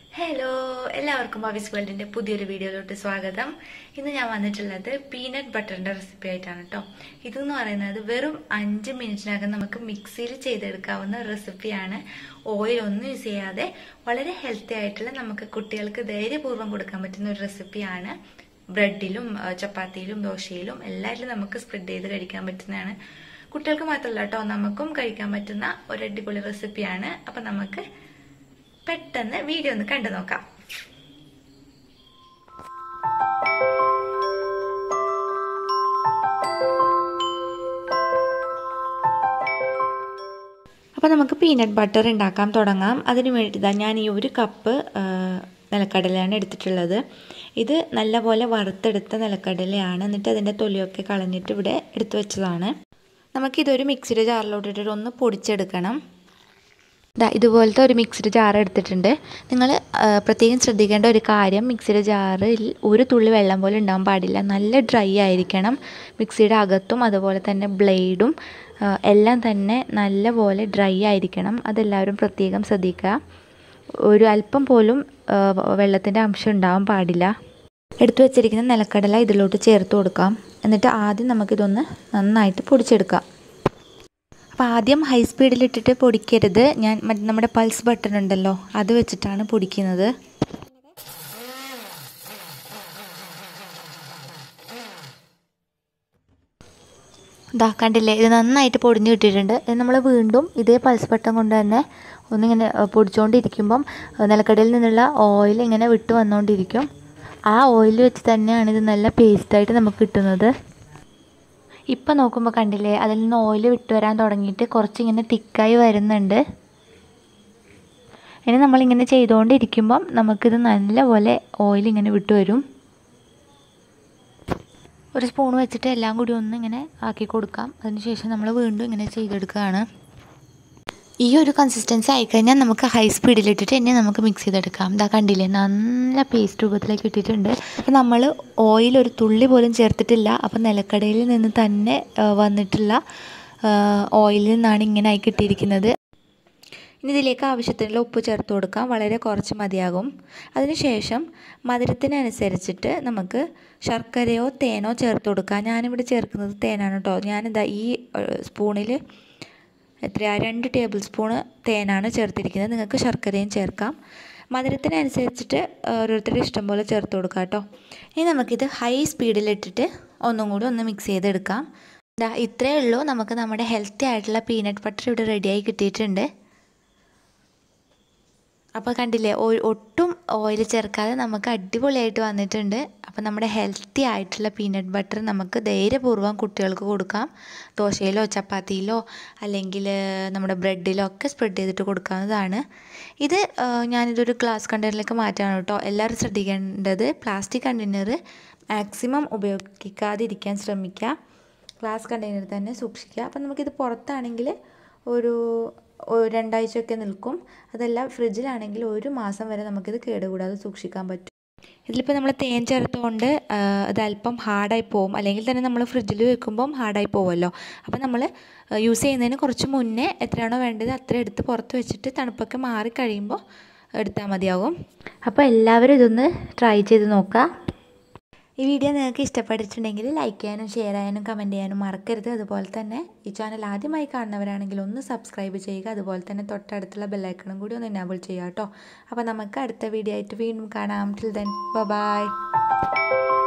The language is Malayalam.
ഹലോ എല്ലാവർക്കും ബബീസ് വേൾഡിന്റെ പുതിയൊരു വീഡിയോയിലോട്ട് സ്വാഗതം ഇന്ന് ഞാൻ വന്നിട്ടുള്ളത് പീനട്ട് ബട്ടറിന്റെ റെസിപ്പി ആയിട്ടാണ് കേട്ടോ ഇതെന്ന് പറയുന്നത് വെറും അഞ്ച് മിനിറ്റിനകം നമുക്ക് മിക്സിയിൽ ചെയ്തെടുക്കാവുന്ന റെസിപ്പിയാണ് ഓയിൽ ഒന്നും യൂസ് ചെയ്യാതെ വളരെ ഹെൽത്തി ആയിട്ടുള്ള നമുക്ക് കുട്ടികൾക്ക് ധൈര്യപൂർവ്വം കൊടുക്കാൻ പറ്റുന്ന ഒരു റെസിപ്പിയാണ് ബ്രെഡിലും ആ, ചപ്പാത്തിയിലും ദോശയിലും എല്ലാറ്റിലും നമുക്ക് സ്പ്രെഡ് ചെയ്ത് കഴിക്കാൻ പറ്റുന്നതാണ് കുട്ടികൾക്ക് മാത്രമല്ല കേട്ടോ നമുക്കും കഴിക്കാൻ പറ്റുന്ന ഒരു അടിപൊളി റെസിപ്പിയാണ് അപ്പം നമുക്ക് പെട്ടെന്ന് വീഡിയോ ഒന്ന് കണ്ടു നോക്കാം അപ്പോൾ നമുക്ക് പീനട്ട് ബട്ടർ ഉണ്ടാക്കാൻ തുടങ്ങാം അതിന് വേണ്ടിയിട്ട് ഞാൻ ഈ ഒരു കപ്പ് ആ, നിലക്കടലയാണ് എടുത്തിട്ടുള്ളത് ഇത് നല്ലപോലെ വറുത്തെടുത്ത നിലക്കടലയാണ് എന്നിട്ട് അതിൻ്റെ തൊലിയൊക്കെ കളഞ്ഞിട്ട് ഇവിടെ എടുത്തു വെച്ചതാണ് നമുക്കിതൊരു മിക്സിയുടെ ജാറിലോട്ടിട്ട് ഒന്ന് പൊടിച്ചെടുക്കണം ദാ ഇതുപോലത്തെ ഒരു മിക്സിയുടെ ജാർ എടുത്തിട്ടുണ്ട് നിങ്ങൾ പ്രത്യേകം ശ്രദ്ധിക്കേണ്ട ഒരു കാര്യം മിക്സിയുടെ ജാറിൽ ഒരു തുള്ളി വെള്ളം പോലും ഉണ്ടാകാൻ പാടില്ല നല്ല ഡ്രൈ ആയിരിക്കണം മിക്സിയുടെ അകത്തും അതുപോലെ തന്നെ ബ്ലേഡും ആ, എല്ലാം തന്നെ നല്ലപോലെ ഡ്രൈ ആയിരിക്കണം അതെല്ലാവരും പ്രത്യേകം ശ്രദ്ധിക്കുക ഒരു അല്പം പോലും വെള്ളത്തിൻ്റെ അംശം ഉണ്ടാവാൻ പാടില്ല എടുത്തു വെച്ചിരിക്കുന്ന നിലക്കടല ഇതിലോട്ട് ചേർത്ത് കൊടുക്കാം എന്നിട്ട് ആദ്യം നമുക്കിതൊന്ന് നന്നായിട്ട് പൊടിച്ചെടുക്കാം അപ്പോൾ ആദ്യം ഹൈ സ്പീഡിലിട്ടിട്ട് പൊടിക്കരുത് ഞാൻ മറ്റേ നമ്മുടെ പൾസ് ബട്ടൺ ഉണ്ടല്ലോ അത് വെച്ചിട്ടാണ് പൊടിക്കുന്നത് ഇതാ കണ്ടില്ലേ ഇത് നന്നായിട്ട് പൊടിഞ്ഞ് കിട്ടിയിട്ടുണ്ട് ഇത് നമ്മൾ വീണ്ടും ഇതേ പൾസ് ബട്ടൺ കൊണ്ട് തന്നെ ഒന്നിങ്ങനെ ഏഹ്, പൊടിച്ചുകൊണ്ടിരിക്കുമ്പം ഏഹ്, നിലക്കടലിൽ നിന്നുള്ള ഓയിൽ ഇങ്ങനെ വിട്ട് വന്നുകൊണ്ടിരിക്കും ആ ഓയിൽ വെച്ച് തന്നെയാണ് ഇത് നല്ല പേസ്റ്റായിട്ട് നമുക്ക് കിട്ടുന്നത് ഇപ്പം നോക്കുമ്പോൾ കണ്ടില്ലേ അതിൽ നിന്ന് ഓയിൽ വിട്ട് വരാൻ തുടങ്ങിയിട്ട് കുറച്ചിങ്ങനെ തിക്കായി വരുന്നുണ്ട് ഇനി നമ്മളിങ്ങനെ ചെയ്തുകൊണ്ടിരിക്കുമ്പം നമുക്കിത് നല്ലപോലെ ഓയിൽ ഇങ്ങനെ വിട്ട് വരും ഒരു സ്പൂൺ വെച്ചിട്ട് എല്ലാം കൂടി ഒന്ന് ഇങ്ങനെ ആക്കി കൊടുക്കാം അതിനുശേഷം നമ്മൾ വീണ്ടും ഇങ്ങനെ ചെയ്തെടുക്കുകയാണ് ഈ ഒരു കൺസിസ്റ്റൻസി ആയിക്കഴിഞ്ഞാൽ നമുക്ക് ഹൈ സ്പീഡിലിട്ടിട്ട് തന്നെ നമുക്ക് മിക്സ് ചെയ്തെടുക്കാം ഇതാ കണ്ടില്ലേ നല്ല പേസ്റ്റ് രൂപത്തിലേക്ക് ഇട്ടിട്ടുണ്ട് അപ്പോൾ നമ്മൾ ഓയിൽ ഒരു തുള്ളി പോലും ചേർത്തിട്ടില്ല അപ്പോൾ നിലക്കടയിൽ നിന്ന് തന്നെ ആ, വന്നിട്ടുള്ള ഓയിലിൽ നിന്നാണ് ഇങ്ങനെ ആയി കിട്ടിയിരിക്കുന്നത് ഇനി ഇതിലേക്ക് ആവശ്യത്തിനുള്ള ഉപ്പ് ചേർത്ത് കൊടുക്കാം വളരെ കുറച്ച് മതിയാകും അതിനുശേഷം മധുരത്തിനനുസരിച്ചിട്ട് നമുക്ക് ശർക്കരയോ തേനോ ചേർത്ത് കൊടുക്കാം ഞാനിവിടെ ചേർക്കുന്നത് തേനാണ് കേട്ടോ ഞാനിതാ ഈ സ്പൂണിൽ എത്രയാ രണ്ട് ടേബിൾ സ്പൂണ് തേനാണ് ചേർത്തിരിക്കുന്നത് നിങ്ങൾക്ക് ശർക്കരയും ചേർക്കാം മധുരത്തിനനുസരിച്ചിട്ട് ഓരോരുത്തരുടെ ഇഷ്ടം പോലെ ചേർത്ത് കൊടുക്കാം കേട്ടോ ഇനി നമുക്കിത് ഹൈ സ്പീഡിലിട്ടിട്ട് ഒന്നും കൂടി ഒന്ന് മിക്സ് ചെയ്തെടുക്കാം ദാ ഇത്രയേ ഉള്ളൂ നമുക്ക് നമ്മുടെ ഹെൽത്തി ആയിട്ടുള്ള പീനട്ട് ബട്ടർ ഇവിടെ റെഡിയായി കിട്ടിയിട്ടുണ്ട് അപ്പോൾ കണ്ടില്ലേ ഒ- ഒട്ടും ഓയിൽ ചേർക്കാതെ നമുക്ക് അടിപൊളിയായിട്ട് വന്നിട്ടുണ്ട് അപ്പോൾ നമ്മുടെ ഹെൽത്തി ആയിട്ടുള്ള പീനട്ട് ബട്ടർ നമുക്ക് ധൈര്യപൂർവ്വം കുട്ടികൾക്ക് കൊടുക്കാം ദോശയിലോ ചപ്പാത്തിയിലോ അല്ലെങ്കിൽ നമ്മുടെ ബ്രെഡിലോ ഒക്കെ സ്പ്രെഡ് ചെയ്തിട്ട് കൊടുക്കാവുന്നതാണ് ഇത് ആ, ഞാനിതൊരു ഗ്ലാസ് കണ്ടെയ്നറിലേക്ക് മാറ്റാണ് കേട്ടോ എല്ലാവരും ശ്രദ്ധിക്കേണ്ടത് പ്ലാസ്റ്റിക് കണ്ടെയ്നർ മാക്സിമം ഉപയോഗിക്കാതിരിക്കാൻ ശ്രമിക്കുക ഗ്ലാസ് കണ്ടെയ്നർ തന്നെ സൂക്ഷിക്കുക അപ്പം നമുക്കിത് പുറത്താണെങ്കിൽ ഒരു ഒരു രണ്ടാഴ്ചയൊക്കെ നിൽക്കും അതല്ല ഫ്രിഡ്ജിലാണെങ്കിൽ ഒരു മാസം വരെ നമുക്കിത് കേടുകൂടാതെ സൂക്ഷിക്കാൻ പറ്റും ഇതിലിപ്പോൾ നമ്മൾ തേൻ ചേർത്തുകൊണ്ട് ആ, അത് അല്പം ഹാർഡായി പോവും അല്ലെങ്കിൽ തന്നെ നമ്മൾ ഫ്രിഡ്ജിൽ വെക്കുമ്പം ഹാർഡായി പോവുമല്ലോ അപ്പോൾ നമ്മൾ യൂസ് ചെയ്യുന്നതിന് കുറച്ച് മുന്നേ എത്രയാണോ വേണ്ടത് അത്ര എടുത്ത് പുറത്ത് വെച്ചിട്ട് തണുപ്പൊക്കെ മാറി കഴിയുമ്പോൾ എടുത്താൽ മതിയാവും അപ്പോൾ എല്ലാവരും ഇതൊന്ന് ട്രൈ ചെയ്ത് നോക്കുക ഈ വീഡിയോ നിങ്ങൾക്ക് ഇഷ്ടപ്പെട്ടിട്ടുണ്ടെങ്കിൽ ലൈക്ക് ചെയ്യാനും ഷെയർ ചെയ്യാനും കമൻറ്റ് ചെയ്യാനും മറക്കരുത് അതുപോലെ തന്നെ ഈ ചാനൽ ആദ്യമായി കാണുന്നവരാണെങ്കിൽ ഒന്ന് സബ്സ്ക്രൈബ് ചെയ്യുക അതുപോലെ തന്നെ തൊട്ടടുത്തുള്ള ബെല്ലൈക്കണും കൂടി ഒന്ന് എനാബിൾ ചെയ്യുക കേട്ടോ അപ്പോൾ നമുക്ക് അടുത്ത വീഡിയോ ആയിട്ട് വീണ്ടും കാണാം ടിൽ ദെൻ ബൈ